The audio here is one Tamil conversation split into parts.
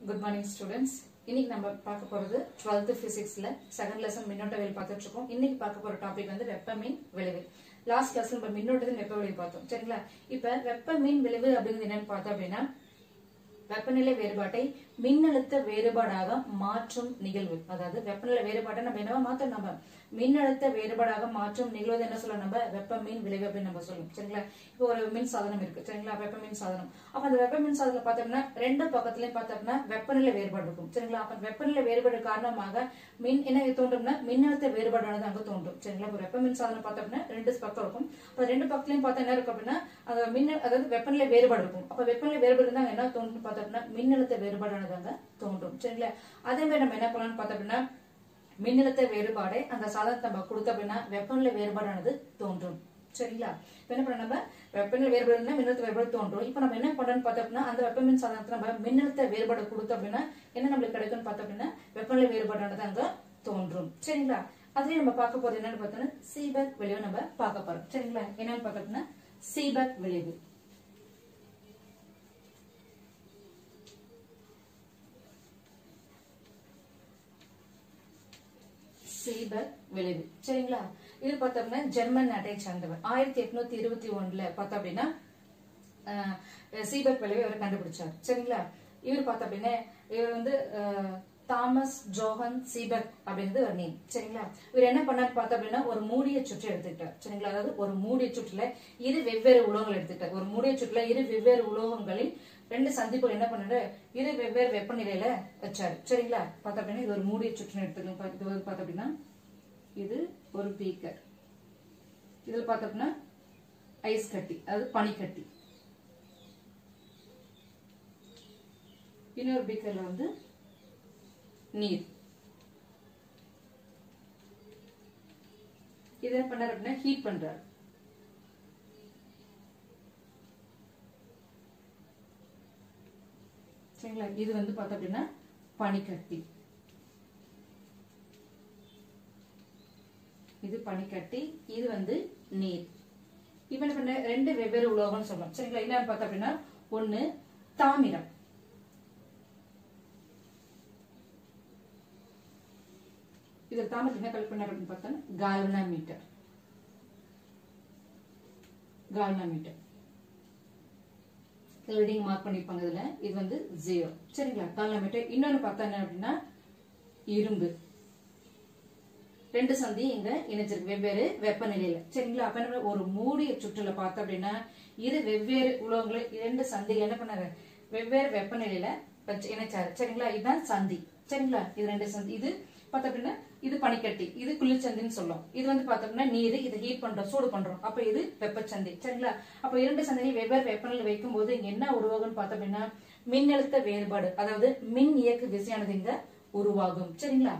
குட் மார்னிங் ஸ்டூடெண்ட்ஸ் இன்னைக்கு நம்ம பார்க்க போறது 12th பிசிக்ஸ்ல செகண்ட் லெசன் மின்னோட்டவியல் பார்த்துட்டு இருக்கோம் இன்னைக்கு பார்க்க போற டாபிக் வந்து வெப்பமின் விளைவு லாஸ்ட் கிளாஸ்ல நம்ம மின்னோட்டத்தின் வெப்ப விளைவு பார்த்தோம் சரிங்களா இப்ப வெப்பமின் விளைவு அப்படிங்கிறது என்னன்னு பார்த்தோம் அப்படின்னா வெப்பநிலை வேறுபாட்டை மின்னழுத்த வேறுபாடாக மாற்றும் நிகழ்வு அதாவது வெப்பநிலை வேறுபாட்டை நம்ம என்னவா மாத்தோம் நம்ம மின்னழுத்த வேறுபாடாக மாற்றும் நிகழ்வு என்ன சொல்லலாம் நம்ம வெப்ப மின் விளைவு அப்படின்னு நம்ம சொல்லுவோம் சரிங்களா இப்போ ஒரு மின் சாதனம் இருக்கு சரிங்களா வெப்ப மின் சாதனம் அப்ப அந்த வெப்ப மின் சாதனம் பார்த்தோம்னா ரெண்டு பக்கத்துலயும் பார்த்தோம்னா வெப்பநிலை வேறுபாடு இருக்கும் சரிங்களா அப்ப வெப்பநிலை வேறுபாடு காரணமாக மின் என்ன தோன்றும்னா மின்னழுத்த வேறுபாடானது அங்க தோன்றும் சரிங்களா இப்போ வெப்ப மின் சாதனம் பார்த்தோம்னா ரெண்டு பக்கம் இருக்கும் அப்ப ரெண்டு பக்கத்துலயும் பார்த்தா என்ன இருக்கும் அப்படின்னா அது மின்ன அதாவது வெப்பநிலை வேறுபாடு இருக்கும் அப்ப வெப்பநிலை வேறுபாடு இருந்தா என்ன தோன்றும் பார்த்தோம்னா மின்னழுத்த வேறுபாடானது அங்க தோன்றும் சரிங்களா அதே மாதிரி நம்ம என்ன பண்ணலாம்னு பார்த்தோம் அப்படின்னா மின்னழுத்த வேறுபாடை அந்த சாதனத்தை நம்ம கொடுத்த அப்படின்னா வெப்பநிலை வேறுபாடானது தோன்றும் சரிங்களா இப்ப என்ன பண்ண நம்ம வெப்பநிலை வேறுபாடு இருந்தா மின்னழுத்த வேறுபாடு தோன்றும் இப்ப நம்ம என்ன பண்றோம்னு பார்த்தோம் அப்படின்னா அந்த வெப்பமின் சாதனத்தை நம்ம மின்னழுத்த வேறுபாடு கொடுத்தோம் அப்படின்னா என்ன நம்மளுக்கு கிடைக்கும்னு பார்த்தோம் அப்படின்னா வெப்பநிலை வேறுபாடானது அங்க தோன்றும் சரிங்களா அதுலயே நம்ம பார்க்க போறது என்னன்னு பார்த்தோம்னா சீபக் விளைவு நம்ம பார்க்க போறோம் சரிங்களா என்னன்னு பார்த்தோம்னா சீபக் விளைவு சீபக் விளைவு சரிங்களா இது பார்த்தோம்னா ஜெர்மன் நாட்டை சார்ந்தவர் ஆயிரத்தி எட்நூத்தி இருபத்தி ஒண்ணுல பார்த்தோம் அப்படின்னா அஹ், சீபக் விளைவை அவர் கண்டுபிடிச்சார் சரிங்களா இவர் பார்த்தோம் அப்படின்னா இவர் வந்து அஹ், தாமஸ் ஜோஹன் சீபக் அப்படின்றது ஒரு நேம் சரிங்களா இவர் என்ன பண்ணாரு பார்த்தோம் அப்படின்னா ஒரு மூடிய சுற்று எடுத்துக்கிட்டார் சரிங்களா அதாவது ஒரு மூடிய சுற்றுல இரு வெவ்வேறு உலோகங்கள் எடுத்துக்கிட்டார் ஒரு மூடிய சுற்றுல இரு வெவ்வேறு உலோகங்களில் ரெண்டு சந்திப்புகள் என்ன பண்ணாரு இரு வெவ்வேறு வெப்பநிலையில வச்சாரு சரிங்களா பார்த்தோம் அப்படின்னா இது ஒரு மூடிய சுற்றுன்னு எடுத்துக்கலாம் பா- இது வந்து பார்த்தோம் அப்படின்னா இது ஒரு பீக்கர் இதுல பார்த்தோம் அப்படின்னா ஐஸ் கட்டி அதாவது பனிக்கட்டி இன்னொரு பீக்கர்ல வந்து நீர் இது என்ன பண்ணாரு அப்படின்னா ஹீட் பண்றாரு சரிங்களா இது வந்து பார்த்தோம் அப்படின்னா பனிக்கட்டி இது பனிக்கட்டி இது வந்து நீர் இப்ப என்ன பண்ண ரெண்டு வெவ்வேறு உலோகம்னு சொல்லலாம் சரிங்களா என்னன்னு பார்த்தோம் அப்படின்னா ஒண்ணு தாமிரம் இது தாமிரத்தை என்ன கலெக்ட் பண்ணார் அப்படின்னு பார்த்தோம்னா galvanometer galvanometer reading mark பண்ணிருப்பாங்க இதுல இது வந்து ஜீரோ சரிங்களா கால்வனா மீட்டர் இன்னொன்னு பார்த்தா என்ன அப்படின்னா இரும்பு ரெண்டு சந்தி இங்க இணைஞ்சிருக்கு வெவ்வேறு வெப்பநிலையில சரிங்களா அப்ப என்ன பண்ண- ஒரு மூடிய சுற்றுல பார்த்தோம் அப்படின்னா இரு வெவ்வேறு உலோகங்களை இரண்டு சந்திகள் என்ன பண்ணாரு வெவ்வேறு வெப்பநிலையில வச்சு இணைச்சாரு சரிங்களா இதுதான் சந்தி சரிங்களா இது ரெண்டு சந்தி இது பார்த்தோம் அப்படின்னா இது பனிக்கட்டி இது குளிர்ச்சந்தின்னு சொல்லும் இது வந்து பார்த்தோம்னா நீர் இதை ஹீட் பண்றோம் சூடு பண்றோம் அப்ப இது வெப்பச்சந்தி சரிங்களா அப்ப இரண்டு சந்திகள் வெவ்வேறு வெப்பநிலை வைக்கும் போது இங்க என்ன உருவாகும்னு பார்த்தோம் அப்படின்னா மின்னழுத்த வேறுபாடு அதாவது மின் இயக்கு விசையானது இங்க உருவாகும் சரிங்களா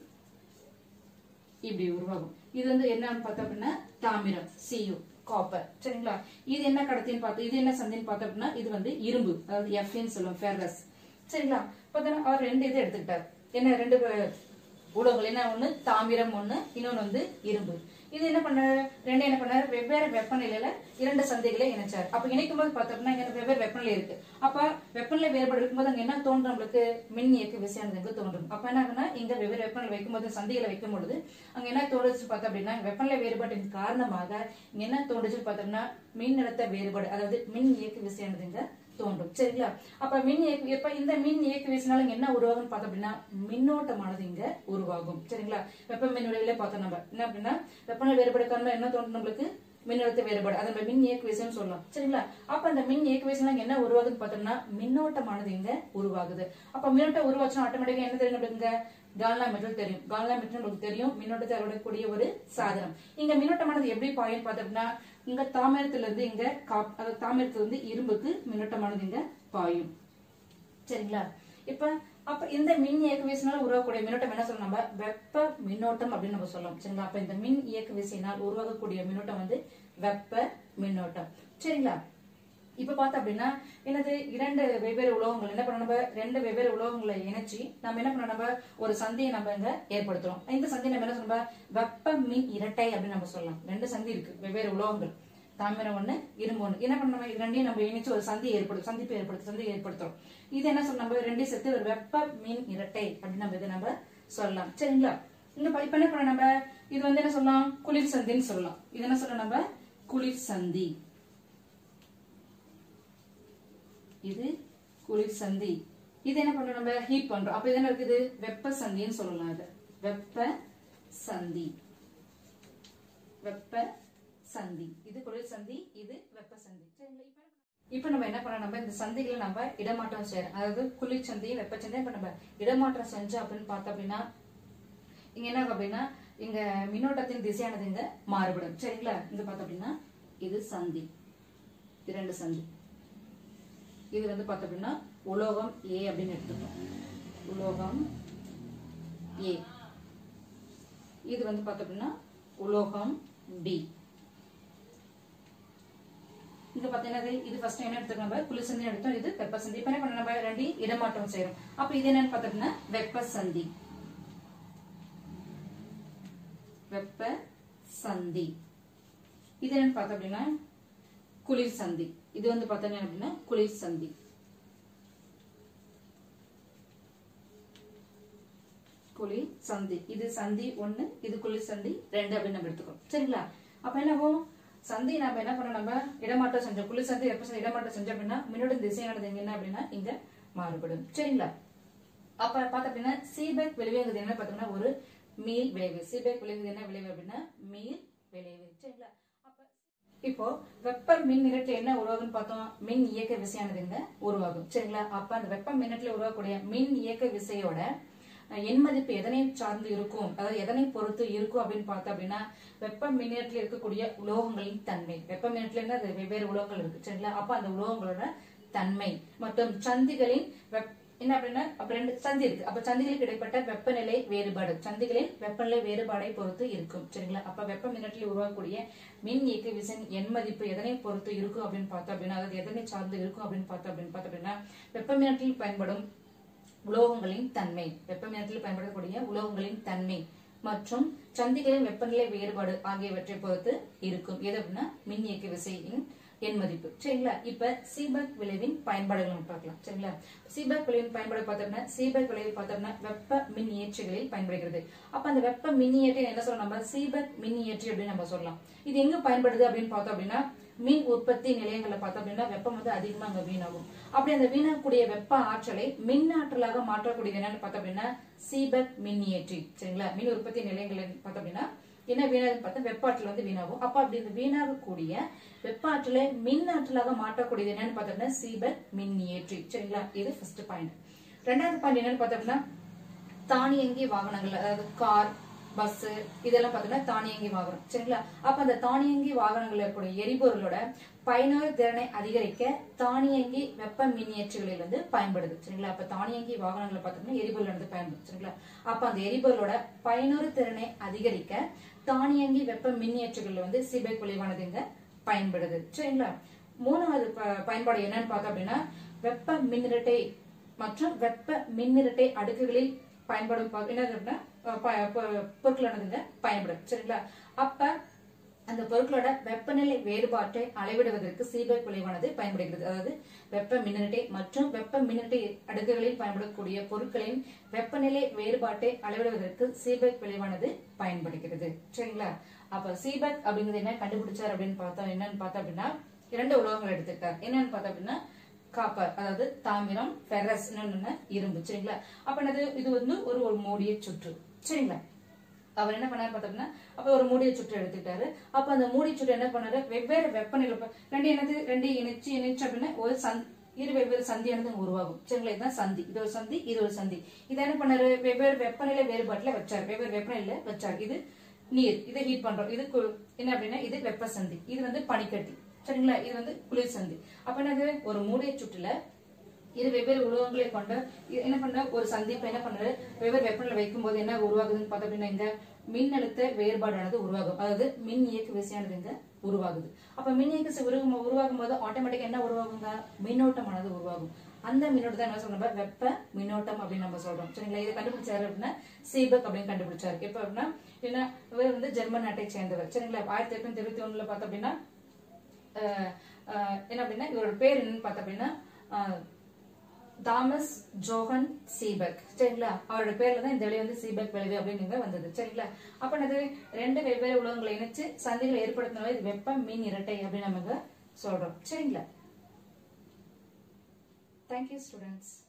இப்படி உருவாகும் இது வந்து என்னன்னு பார்த்தோம் அப்படின்னா தாமிரம் சியு காப்பர் சரிங்களா இது என்ன கடத்தின்னு பார்த்தோம் இது என்ன சந்தின்னு பார்த்தோம் அப்படின்னா இது வந்து இரும்பு அதாவது எஃப்னு சொல்லுவோம் ஃபெர்ரஸ் சரிங்களா பார்த்தோன்னா அவர் ரெண்டு இது எடுத்துக்கிட்டார் என்ன ரெண்டு அஹ், உலோகங்கள் என்ன ஒண்ணு தாமிரம் ஒண்ணு இன்னொன்னு வந்து இரும்பு இது என்ன பண்ணாரு ரெண்டு என்ன பண்ணாரு வெவ்வேறு வெப்பநிலையில இரண்டு சந்தைகளை இணைச்சார் அப்ப இணைக்கும் போது பார்த்தோம்னா இங்க வெவ்வேறு வெப்பநிலை இருக்கு அப்ப வெப்பநிலை வேறுபாடு இருக்கும்போது அங்க என்ன தோன்றும் நம்மளுக்கு மின் இயக்க விசையானது இங்க தோன்றும் அப்ப என்ன ஆகுனா இங்க வெவ்வேறு வெப்பநிலை வைக்கும்போது சந்தைகளை வைக்கும் பொழுது அங்க என்ன தோன்றுச்சு பார்த்தோம் அப்படின்னா வெப்பநிலை வேறுபாட்டின் காரணமாக இங்க என்ன தோன்றுச்சுன்னு பார்த்தோம்னா மின் நிறுத்த வேறுபாடு அதாவது மின் இயக்க விசையானது இங்க தோன்றும் சரிங்களா அப்ப மின் இயக்கு எப்ப இந்த மின் இயக்கு வீசினால இங்க என்ன உருவாகும்னு பார்த்தோம் அப்படின்னா மின்னோட்டமானது இங்க உருவாகும் சரிங்களா வெப்ப மின் விளைவுல பார்த்தோம் நம்ம என்ன அப்படின்னா வெப்பநிலை வேறுபாடு காரணமா என்ன தோன்றும் நம்மளுக்கு மின்னழுத்த வேறுபாடு அதை நம்ம மின் இயக்கு விசைன்னு சொல்லலாம் சரிங்களா அப்ப அந்த மின் இயக்கு விசைல இங்க என்ன உருவாகுதுன்னு பார்த்தோம்னா மின்னோட்டமானது இங்க உருவாகுது அப்ப மின்னோட்டம் உருவாச்சுன்னா ஆட்டோமேட்டிக்கா என்ன தெரியும் நம்மளுக்கு இங்க கால்னா மெட்டல் தெரியும் கால்னா மெட்டல் உங்களுக்கு தெரியும் மின்னோட்டத்தை அளவிடக்கூடிய ஒரு சாதனம் இங்க மின்னோட்டமானது எப்படி பாயும் பார்த்தோம்னா இங்க தாமிரத்துல இருந்து இங்க காப் அதாவது தாமிரத்துல இருந்து இரும்புக்கு மின்னோட்டமானது இங்க பாயும் சரிங்களா இப்ப அப்ப இந்த மின் இயக்க விசையினால் உருவாகக்கூடிய மின்னோட்டம் என்ன சொல்லணும் நம்ம வெப்ப மின்னோட்டம் அப்படின்னு நம்ம சொல்லலாம் சரிங்களா அப்ப இந்த மின் இயக்க விசையினால் உருவாகக்கூடிய மின்னோட்டம் வந்து வெப்ப மின்னோட்டம் சரிங்களா இப்ப பார்த்தோம் அப்படின்னா என்னது இரண்டு வெவ்வேறு உலோகங்கள் என்ன பண்ண நம்ம ரெண்டு வெவ்வேறு உலோகங்களை இணைச்சு நம்ம என்ன பண்ண நம்ம ஒரு சந்தியை நம்ம இங்க ஏற்படுத்துறோம் இந்த சந்தியை நம்ம என்ன சொல்ல வெப்ப மின் இரட்டை அப்படின்னு நம்ம சொல்லலாம் ரெண்டு சந்தி இருக்கு வெவ்வேறு உலோகங்கள் தாமிரம் ஒண்ணு இரும்பு ஒண்ணு என்ன பண்ண இது ரெண்டையும் நம்ம இணைச்சு ஒரு சந்தி ஏற்படுத்தும் சந்திப்பு ஏற்படுத்தும் சந்தி ஏற்படுத்துறோம் இது என்ன சொல்ல நம்ம ரெண்டையும் சேர்த்து ஒரு வெப்ப மின் இரட்டை அப்படின்னு நம்ம இதை நம்ம சொல்லலாம் சரிங்களா இந்த ப- இப்ப என்ன பண்ண நம்ம இது வந்து என்ன சொல்லலாம் குளிர் சந்தின்னு சொல்லலாம் இது என்ன சொல்லலாம் நம்ம குளிர் சந்தி இது குளிர் சந்தி இது என்ன பண்றோம் நம்ம ஹீட் பண்றோம் அப்ப இது என்ன இருக்குது வெப்ப சந்தின்னு சொல்லலாம் இது வெப்ப சந்தி வெப்ப சந்தி இது குளிர் சந்தி இது வெப்ப சந்தி சரிங்களா இப்ப இப்ப நம்ம என்ன பண்ணோம் நம்ம இந்த சந்திகளை நம்ம இடமாற்றம் செய்யறோம் அதாவது குளிர் சந்தி வெப்ப சந்தி இப்ப நம்ம இடமாற்றம் செஞ்சோம் அப்படின்னு பார்த்தோம் அப்படின்னா இங்க என்ன ஆகும் அப்படின்னா இங்க மின்னோட்டத்தின் திசையானது இங்க மாறுபடும் சரிங்களா இங்க பார்த்தோம் அப்படின்னா இது சந்தி இரண்டு சந்தி இது வந்து பார்த்தோம் அப்படின்னா உலோகம் ஏ அப்படின்னு எடுத்துக்கோம் உலோகம் ஏ இது வந்து பார்த்தோம் அப்படின்னா உலோகம் பி இங்க பாத்தீங்கன்னா இது ஃபர்ஸ்ட் என்ன எடுத்துக்கணும் நம்ம குளிர்சந்தி எடுத்தோம் இது வெப்ப சந்தி இப்ப என்ன பண்ண நம்ம ரெண்டையும் இடமாற்றம் செய்யறோம் அப்ப இது என்னன்னு பார்த்தோம்னா வெப்ப சந்தி வெப்ப சந்தி இது என்னன்னு பார்த்தோம் அப்படின்னா குளிர் சந்தி இது வந்து பார்த்தோம்னா அப்படின்னா குளிர் சந்தி குளிர் சந்தி இது சந்தி ஒண்ணு இது குளிர் சந்தி ரெண்டு அப்படின்னு நம்ம எடுத்துக்கிறோம் சரிங்களா அப்ப என்ன ஆகும் சந்தி நம்ம என்ன பண்ணோம் நம்ம இடமாற்றம் செஞ்சோம் குளிர் சந்தி வெப்ப சந்தி இடமாற்றம் செஞ்சோம் அப்படின்னா மின்னோட திசையானது எங்க என்ன அப்படின்னா இங்க மாறுபடும் சரிங்களா அப்ப பார்த்த அப்படின்னா சீபேக் விளைவுங்கிறது என்ன பார்த்தோம்னா ஒரு மீள் விளைவு சீபேக் விளைவு என்ன விளைவு அப்படின்னா மீள் விளைவு சரிங்களா அப்ப இப்போ வெப்ப மின் நிறத்துல என்ன உருவாகும்னு பார்த்தோம் மின் இயக்க விசையானது இங்க உருவாகும் சரிங்களா அப்ப அந்த வெப்ப மின்னத்துல உருவாகக்கூடிய மின் இயக்க விசையோட அஹ், எண் மதிப்பு எதனை சார்ந்து இருக்கும் அதாவது எதனை பொறுத்து இருக்கும் அப்படின்னு பார்த்தோம் அப்படின்னா வெப்ப மின்னேற்றத்தில் இருக்கக்கூடிய உலோகங்களின் தன்மை வெப்ப மின்னேற்றத்துல என்ன அது வெவ்வேறு உலோகங்கள் இருக்கு சரிங்களா அப்ப அந்த உலோகங்களோட தன்மை மற்றும் சந்திகளின் வெப் என்ன அப்படின்னா அப்ப ரெண்டு சந்தி இருக்கு அப்ப சந்திகளுக்கு இடைப்பட்ட வெப்பநிலை வேறுபாடு சந்திகளின் வெப்பநிலை வேறுபாடை பொறுத்து இருக்கும் சரிங்களா அப்ப வெப்ப மின்னட்டில் உருவாகக்கூடிய மின் இயக்க விசையின் எண் மதிப்பு எதனை பொறுத்து இருக்கும் அப்படின்னு பார்த்தோம் அப்படின்னா அதாவது எதனை சார்ந்து இருக்கும் அப்படின்னு பார்த்தோம் அப்படின்னு பார்த்தோம் அப்படின்னா வெப்ப மின்னட்டில் பயன்படும் உலோகங்களின் தன்மை வெப்ப மின்னட்டில் பயன்படக்கூடிய உலோகங்களின் தன்மை மற்றும் சந்திகளின் வெப்பநிலை வேறுபாடு ஆகியவற்றை பொறுத்து இருக்கும் எது அப்படின்னா மின் இயக்க விசையின் எண் மதிப்பு சரிங்களா இப்ப சீபக் விளைவின் பயன்பாடுகள் நம்ம பார்க்கலாம் சரிங்களா சீபக் விளைவின் பயன்பாடு பார்த்தோம்னா சீபக் விளைவு பார்த்தோம்னா வெப்ப மின் இயற்றிகளில் பயன்படுகிறது அப்ப அந்த வெப்ப மின் இயற்றி என்ன சொல்லலாம் நம்ம சீபக் மின் இயற்றி அப்படின்னு நம்ம சொல்லலாம் இது எங்க பயன்படுது அப்படின்னு பார்த்தோம் அப்படின்னா மின் உற்பத்தி நிலையங்களை பார்த்தோம் அப்படின்னா வெப்பம் வந்து அதிகமா அங்க வீணாகும் அப்படி அந்த வீணாகக்கூடிய வெப்ப ஆற்றலை மின் ஆற்றலாக மாற்றக்கூடியது என்னன்னு பார்த்தோம் அப்படின்னா சீபக் மின்னியற்றி சரிங்களா மின் உற்பத்தி நிலையங்கள் பார்த்தோம் அப்படின்னா என்ன வீணாகுன்னு பார்த்தா வெப்ப ஆற்றல் வந்து வீணாகும் அப்ப அப்படி இந்த வீணாகக்கூடிய வெப்ப ஆற்றலை மின் ஆற்றலாக மாற்றக்கூடியது என்னன்னு பார்த்தோம்னா சீபக் மின்னியற்றி சரிங்களா இது ஃபர்ஸ்ட் பாயிண்ட் ரெண்டாவது பாயிண்ட் என்னன்னு பார்த்தோம்னா தானியங்கி வாகனங்கள் அதாவது கார் பஸ் இதெல்லாம் பார்த்தீங்கன்னா தானியங்கி வாகனம் சரிங்களா அப்ப அந்த தானியங்கி வாகனங்கள்ல இருக்கக்கூடிய எரிபொருளோட பயனுறு திறனை அதிகரிக்க தானியங்கி வெப்ப மின்னியற்றிகளில் வந்து பயன்படுது சரிங்களா அப்ப தானியங்கி வாகனங்களை பார்த்தோம்னா எரிபொருள் வந்து பயன்படுது சரிங்களா அப்ப அந்த எரிபொருளோட பயனுறு திறனை அதிகரிக்க தானியங்கி வெப்ப மின்னியற்றிகள் வந்து சிபெக் விளைவானது இங்க பயன்படுது சரிங்களா மூணாவது ப- பயன்பாடு என்னன்னு பார்த்தோம் அப்படின்னா வெப்ப மின்னிரட்டை மற்றும் வெப்ப மின்னிரட்டை அடுக்குகளில் பயன்படும் ப- என்னது அப்படின்னா அஹ் ப- பொ- பொருட்களானதுங்க பயன்படும் சரிங்களா அப்ப அந்த பொருட்களோட வெப்பநிலை வேறுபாட்டை அளவிடுவதற்கு சீபெக் விளைவானது பயன்படுகிறது அதாவது வெப்ப மின்னட்டை மற்றும் வெப்ப மின்னட்டை அடுக்குகளில் பயன்படக்கூடிய பொருட்களின் வெப்பநிலை வேறுபாட்டை அளவிடுவதற்கு சீபெக் விளைவானது பயன்படுகிறது சரிங்களா அப்ப சீபெக் அப்படிங்கிறது என்ன கண்டுபிடிச்சார் அப்படின்னு பார்த்தோம் என்னன்னு பார்த்தோம் அப்படின்னா இரண்டு உலோகங்கள் எடுத்துக்கிட்டார் என்னன்னு பார்த்தோம் அப்படின்னா காப்பர் அதாவது தாமிரம் ஃபெரஸ் இன்னொன்னு இரும்பு சரிங்களா அப்ப என்னது இது வந்து ஒரு ஒரு மூடிய சுற்று சரிங்களா அவர் என்ன பண்ணாரு பார்த்தோம்னா அப்ப ஒரு மூடிய சுற்று எடுத்துக்கிட்டாரு அப்ப அந்த மூடிய சுற்று என்ன பண்ணாரு வெவ்வேறு வெப்பநிலை இப்ப ரெண்டு என்னது ரெண்டு இணைச்சு இணைச்சு அப்படின்னா ஒரு சந்த் இரு வெவ்வேறு சந்தியானது அங்க உருவாகும் சரிங்களா இதுதான் சந்தி இது ஒரு சந்தி இது ஒரு சந்தி இதை என்ன பண்ணாரு வெவ்வேறு வெப்பநிலை வேறுபாட்டுல வச்சாரு வெவ்வேறு வெப்பநிலையில வச்சாரு இது நீர் இதை ஹீட் பண்றோம் இது கு- என்ன அப்படின்னா இது வெப்ப சந்தி இது வந்து பனிக்கட்டி சரிங்களா இது வந்து குளிர் சந்தி அப்ப என்னது ஒரு மூடிய சுற்றுல இது வெவ்வேறு உலோகங்களை கொண்ட இது என்ன பண்ண ஒரு சந்திப்பை என்ன பண்றாரு வெவ்வேறு வெப்பநிலை வைக்கும் போது என்ன உருவாகுதுன்னு பார்த்தோம் அப்படின்னா இங்க மின்னழுத்த வேறுபாடானது உருவாகும் அதாவது மின் இயக்க விசையானது இங்க உருவாகுது அப்ப மின் இயக்க விசை உருகும் உருவாகும் போது ஆட்டோமேட்டிக்கா என்ன உருவாகுங்க மின்னோட்டமானது உருவாகும் அந்த மின்னோட்டம் தான் என்ன சொல்றோம் நம்ம வெப்ப மின்னோட்டம் அப்படின்னு நம்ம சொல்றோம் சரிங்களா இதை கண்டுபிடிச்சாரு அப்படின்னா சீபக் அப்படின்னு கண்டுபிடிச்சாரு எப்ப அப்படின்னா என்ன இவர் வந்து ஜெர்மன் நாட்டை சேர்ந்தவர் சரிங்களா ஆயிரத்தி எட்நூத்தி இருபத்தி ஒண்ணுல பார்த்தோம் அப்படின்னா அஹ், அஹ், என்ன அப்படின்னா இவரோட பேர் என்னன்னு பார்த்தோம் அப்படின்னா அஹ், தாமஸ் ஜோஹன் சீபெக் சரிங்களா அவரோட பேர்ல தான் இந்த விளைவு வந்து சீபெக் விளைவு அப்படின்னு வந்தது சரிங்களா அப்ப என்னது ரெண்டு வெவ்வேறு உலகங்களை இணைச்சு சந்திகளை ஏற்படுத்தினால இது வெப்ப மின் இரட்டை அப்படின்னு நமக்கு சொல்றோம் சரிங்களா தேங்க்யூ ஸ்டூடெண்ட்ஸ்